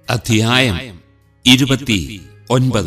അധ്യായം ഇരുപത്തി ഒൻപത്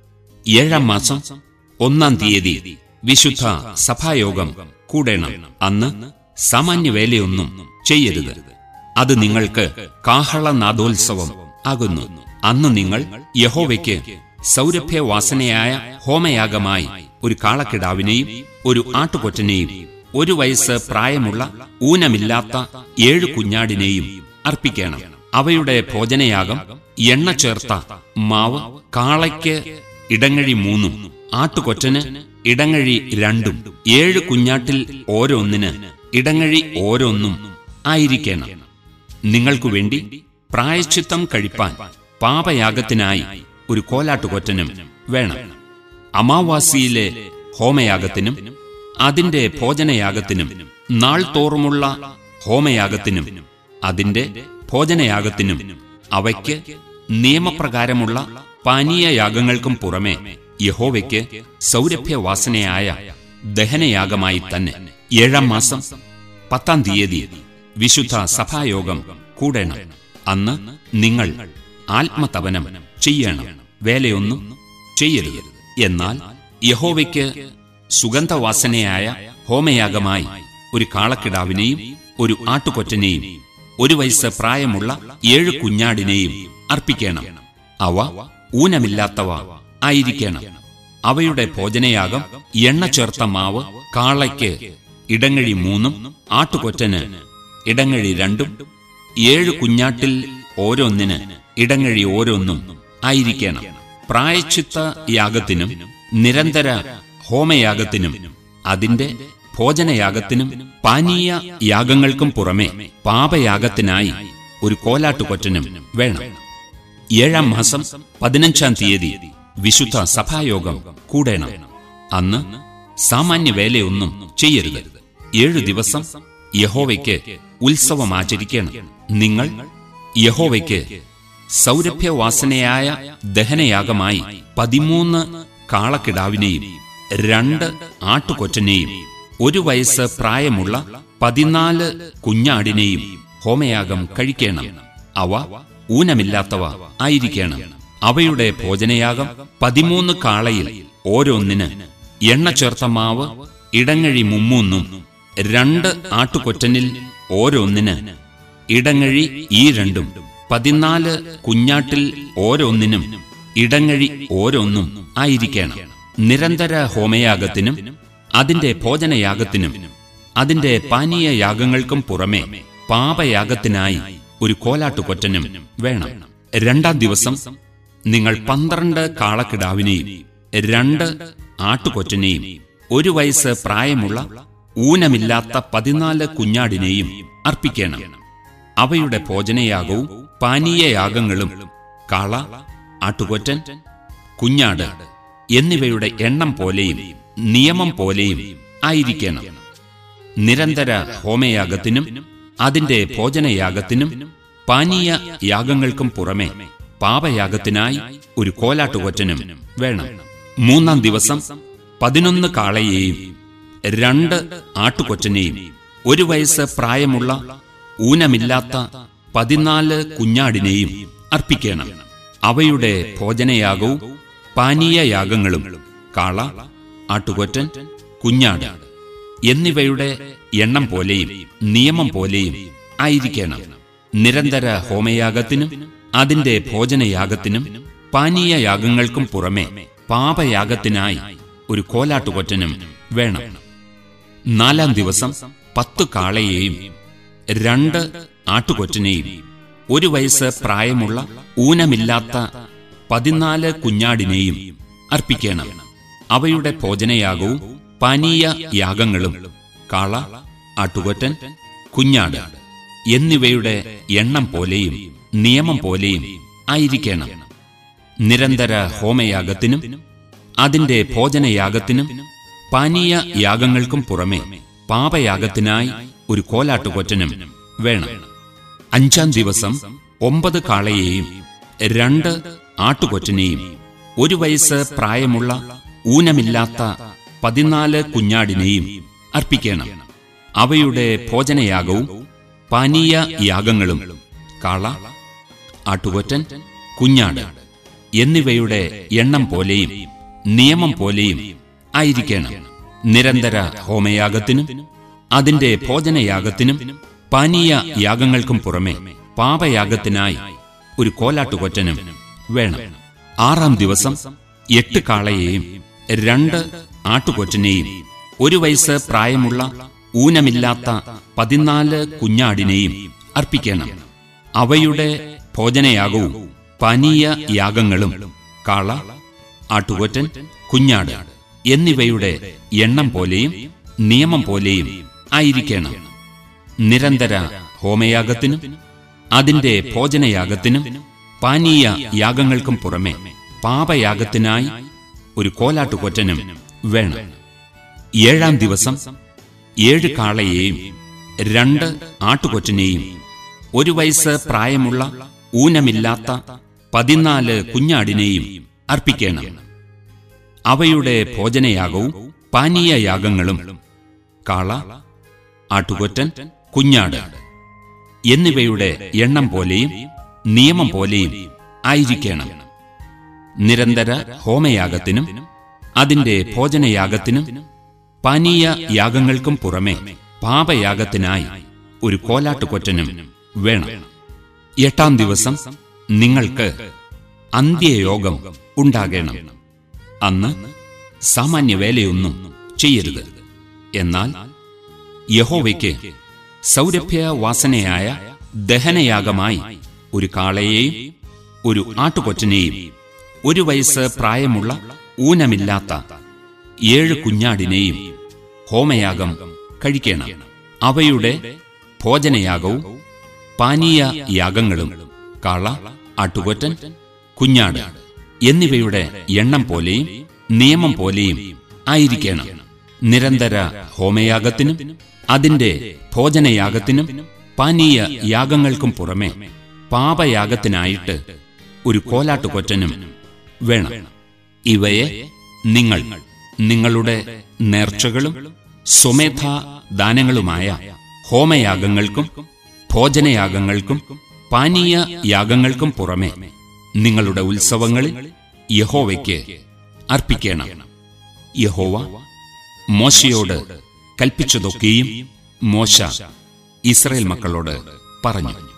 ഏഴാം മാസം ഒന്നാം തീയതി വിശുദ്ധ സഭായോഗം കൂടണം അന്ന് സാമാന്യ വേലയൊന്നും ചെയ്യരുത് അത് നിങ്ങൾക്ക് കാഹളനാദോത്സവം ആകുന്നു അന്ന് നിങ്ങൾ യഹോവയ്ക്ക് സൗരഭ്യവാസനയായ ഹോമയാഗമായി ഒരു കാളക്കിടാവിനെയും ഒരു ആട്ടുകൊറ്റനെയും ഒരു വയസ്സ് പ്രായമുള്ള ഊനമില്ലാത്ത ഏഴു കുഞ്ഞാടിനെയും അർപ്പിക്കണം അവയുടെ ഭോജനയാഗം എണ്ണ ചേർത്ത മാവ് കാളയ്ക്ക് ഇടങ്ങഴി മൂന്നും ആട്ടുകൊറ്റന് ഇടങ്ങഴി രണ്ടും ഏഴ് കുഞ്ഞാട്ടിൽ ഓരോന്നിന് ഇടങ്ങഴി ഓരോന്നും ആയിരിക്കണം നിങ്ങൾക്കു വേണ്ടി പ്രായശ്ചിത്തം കഴിപ്പാൻ പാപയാഗത്തിനായി ഒരു കോലാട്ടുകൊറ്റനും വേണം അമാവാസിയിലെ ഹോമയാഗത്തിനും അതിന്റെ ഭോജനയാഗത്തിനും നാൾ തോറുമുള്ള ഹോമയാഗത്തിനും അതിന്റെ ഭോജനയാഗത്തിനും അവയ്ക്ക് നിയമപ്രകാരമുള്ള പാനീയയാഗങ്ങൾക്കും പുറമെ യഹോവയ്ക്ക് സൗരഭ്യവാസനയായ ദഹനയാഗമായി തന്നെ ഏഴാം മാസം പത്താം തീയതി വിശുദ്ധ സഭായോഗം കൂടണം അന്ന് നിങ്ങൾ ആത്മതപനം ചെയ്യണം വേലയൊന്നും ചെയ്യരുത് എന്നാൽ യഹോവയ്ക്ക് സുഗന്ധവാസനയായ ഹോമയാഗമായി ഒരു കാളക്കിടാവിനെയും ഒരു ആട്ടുകൊറ്റനെയും ഒരു വയസ്സ് പ്രായമുള്ള ഏഴ് കുഞ്ഞാടിനെയും അർപ്പിക്കണം അവ ഊനമില്ലാത്തവ ആയിരിക്കണം അവയുടെ ഭോജനയാഗം എണ്ണ ചേർത്ത മാവ് കാളയ്ക്ക് ഇടങ്ങഴി മൂന്നും ആട്ടുകൊറ്റന് ഇടങ്ങഴി രണ്ടും ഏഴ് കുഞ്ഞാട്ടിൽ ഓരോന്നിന് ഇടങ്ങഴി ഓരോന്നും ആയിരിക്കണം പ്രായച്ചിത്ത യാഗത്തിനും നിരന്തര ഹോമയാഗത്തിനും അതിന്റെ ഭോജനയാഗത്തിനും പാനീയ യാഗങ്ങൾക്കും പുറമെ പാപയാഗത്തിനായി ഒരു കോലാട്ടുകൊറ്റനും വേണം ഏഴാം മാസം പതിനഞ്ചാം തീയതി വിശുദ്ധ സഭായോഗം കൂടണം അന്ന് സാമാന്യ വേലയൊന്നും ചെയ്യരുത് ഏഴു ദിവസം യഹോവയ്ക്ക് ഉത്സവം ആചരിക്കണം നിങ്ങൾ യഹോവയ്ക്ക് സൗരഭ്യവാസനയായ ദഹനയാഗമായി പതിമൂന്ന് കാളക്കിടാവിനെയും രണ്ട് ആട്ടുകൊറ്റനെയും ഒരു വയസ്സ് പ്രായമുള്ള പതിനാല് കുഞ്ഞാടിനെയും ഹോമയാഗം കഴിക്കണം അവ ഊനമില്ലാത്തവ ആയിരിക്കണം അവയുടെ ഭോജനയാഗം പതിമൂന്ന് കാളയിൽ ഓരോന്നിന് എണ്ണ ചേർത്ത മാവ് ഇടങ്ങഴി മുമ്മൂന്നും രണ്ട് ആട്ടുകൊറ്റനിൽ ഓരോന്നിന് ഇടങ്ങഴി ഈ രണ്ടും പതിനാല് കുഞ്ഞാട്ടിൽ ഓരോന്നിനും ഇടങ്ങഴി ഓരോന്നും ആയിരിക്കണം നിരന്തര ഹോമയാഗത്തിനും അതിന്റെ ഭോജനയാഗത്തിനും അതിന്റെ പാനീയ യാഗങ്ങൾക്കും പുറമെ പാപയാഗത്തിനായി ഒരു കോലാട്ടുകൊറ്റനും വേണം രണ്ടാം ദിവസം നിങ്ങൾ പന്ത്രണ്ട് കാളക്കിടാവിനെയും രണ്ട് ആട്ടുകൊറ്റനെയും ഒരു വയസ്സ് പ്രായമുള്ള ഊനമില്ലാത്ത പതിനാല് കുഞ്ഞാടിനെയും അർപ്പിക്കണം അവയുടെ ഭോജനയാഗവും പാനീയയാഗങ്ങളും കാള ആട്ടുകൊറ്റൻ കുഞ്ഞാട് എന്നിവയുടെ എണ്ണം പോലെയും നിയമം പോലെയും ആയിരിക്കണം നിരന്തര ഹോമയാഗത്തിനും അതിന്റെ ഭോജനയാഗത്തിനും പാനീയ യാഗങ്ങൾക്കും പുറമെ പാപയാഗത്തിനായി ഒരു കോലാട്ടുകൊറ്റനും വേണം മൂന്നാം ദിവസം പതിനൊന്ന് കാളയെയും രണ്ട് ആട്ടുകൊറ്റനെയും ഒരു വയസ്സ് പ്രായമുള്ള ഊനമില്ലാത്ത പതിനാല് കുഞ്ഞാടിനെയും അർപ്പിക്കണം അവയുടെ ഭോജനയാഗവും പാനീയയാഗങ്ങളും കാള ആട്ടുകൊറ്റൻ കുഞ്ഞാട് എന്നിവയുടെ എണ്ണം പോലെയും നിയമം പോലെയും ആയിരിക്കണം നിരന്തര ഹോമയാഗത്തിനും അതിന്റെ ഭോജനയാഗത്തിനും പാനീയയാഗങ്ങൾക്കും പുറമെ പാപയാഗത്തിനായി ഒരു കോലാട്ടുകൊറ്റനും വേണം നാലാം ദിവസം പത്തു കാളയെയും രണ്ട് ആട്ടുകൊറ്റനെയും ഒരു വയസ്സ് പ്രായമുള്ള ഊനമില്ലാത്ത പതിനാല് കുഞ്ഞാടിനെയും അർപ്പിക്കണം അവയുടെ ഭോജനയാഗവും പാനീയ യാഗങ്ങളും കാള ആട്ടുകൊറ്റൻ കുഞ്ഞാട് എന്നിവയുടെ എണ്ണം പോലെയും നിയമം പോലെയും ആയിരിക്കണം നിരന്തര ഹോമയാഗത്തിനും അതിന്റെ ഭോജനയാഗത്തിനും പാനീയ യാഗങ്ങൾക്കും പുറമെ പാപയാഗത്തിനായി ഒരു കോലാട്ടുകൊറ്റനും വേണം അഞ്ചാം ദിവസം ഒമ്പത് കാളയെയും രണ്ട് ആട്ടുകൊറ്റനെയും ഒരു വയസ്സ് പ്രായമുള്ള ഊനമില്ലാത്ത പതിനാല് കുഞ്ഞാടിനെയും അർപ്പിക്കണം അവയുടെ ഭോജനയാഗവും പാനീയ യാഗങ്ങളും കാള ആട്ടുകൊറ്റൻ കുഞ്ഞാട് എന്നിവയുടെ എണ്ണം പോലെയും നിയമം പോലെയും ആയിരിക്കണം നിരന്തര ഹോമയാഗത്തിനും അതിന്റെ ഭോജനയാഗത്തിനും പാനീയ യാഗങ്ങൾക്കും പുറമെ പാപയാഗത്തിനായി ഒരു കോലാട്ടുകൊറ്റനും വേണം ആറാം ദിവസം എട്ട് കാളയെയും രണ്ട് ആട്ടുകൊറ്റനെയും ഒരു വയസ്സ് പ്രായമുള്ള ഊനമില്ലാത്ത പതിനാല് കുഞ്ഞാടിനെയും അർപ്പിക്കണം അവയുടെ ഭോജനയാഗവും പാനീയ യാഗങ്ങളും കാള ആട്ടുകൊറ്റൻ കുഞ്ഞാട് എന്നിവയുടെ എണ്ണം പോലെയും നിയമം പോലെയും ആയിരിക്കണം നിരന്തര ഹോമയാഗത്തിനും അതിന്റെ ഭോജനയാഗത്തിനും പാനീയ യാഗങ്ങൾക്കും പുറമെ പാപയാഗത്തിനായി ഒരു കോലാട്ടുകൊറ്റനും വേണം ഏഴാം ദിവസം ഏഴ് കാളയെയും രണ്ട് ആട്ടുകൊറ്റനെയും ഒരു വയസ്സ് പ്രായമുള്ള ഊനമില്ലാത്ത പതിനാല് കുഞ്ഞാടിനെയും അർപ്പിക്കണം അവയുടെ ഭോജനയാഗവും പാനീയ യാഗങ്ങളും കാള ആട്ടുകൊറ്റൻ കുഞ്ഞാട് എന്നിവയുടെ എണ്ണം പോലെയും നിയമം പോലെയും ആയിരിക്കണം നിരന്തര ഹോമയാഗത്തിനും അതിന്റെ ഭോജനയാഗത്തിനും പാനീയ യാഗങ്ങൾക്കും പുറമെ പാപയാഗത്തിനായി ഒരു കോലാട്ടുകൊറ്റനും വേണം എട്ടാം ദിവസം നിങ്ങൾക്ക് അന്ത്യയോഗം ഉണ്ടാകണം അന്ന് സാമാന്യ വേലയൊന്നും ചെയ്യരുത് എന്നാൽ യഹോവയ്ക്ക് സൗരഭ്യവാസനയായ ദഹനയാഗമായി ഒരു കാളയെയും ഒരു ആട്ടുകൊറ്റനെയും ഒരു വയസ്സ് പ്രായമുള്ള ഊനമില്ലാത്ത ഏഴ് കുഞ്ഞാടിനെയും ഹോമയാഗം കഴിക്കണം അവയുടെ ഭോജനയാഗവും പാനീയ യാഗങ്ങളും കാള ആട്ടുകൊറ്റൻ കുഞ്ഞാട് എന്നിവയുടെ എണ്ണം പോലെയും നിയമം പോലെയും ആയിരിക്കണം നിരന്തര ഹോമയാഗത്തിനും അതിന്റെ ഭോജനയാഗത്തിനും പാനീയ യാഗങ്ങൾക്കും പുറമെ പാപയാഗത്തിനായിട്ട് ഒരു കോലാട്ടുകൊറ്റനും വേണം ഇവയെ നിങ്ങൾ നിങ്ങളുടെ നേർച്ചകളും സ്വമേധ ദാനങ്ങളുമായ ഹോമയാഗങ്ങൾക്കും ഭോജനയാഗങ്ങൾക്കും പാനീയ യാഗങ്ങൾക്കും പുറമെ നിങ്ങളുടെ ഉത്സവങ്ങളിൽ യഹോവയ്ക്ക് അർപ്പിക്കണം യഹോവ മോശയോട് കൽപ്പിച്ചതൊക്കെയും മോശ ഇസ്രയേൽ മക്കളോട് പറഞ്ഞു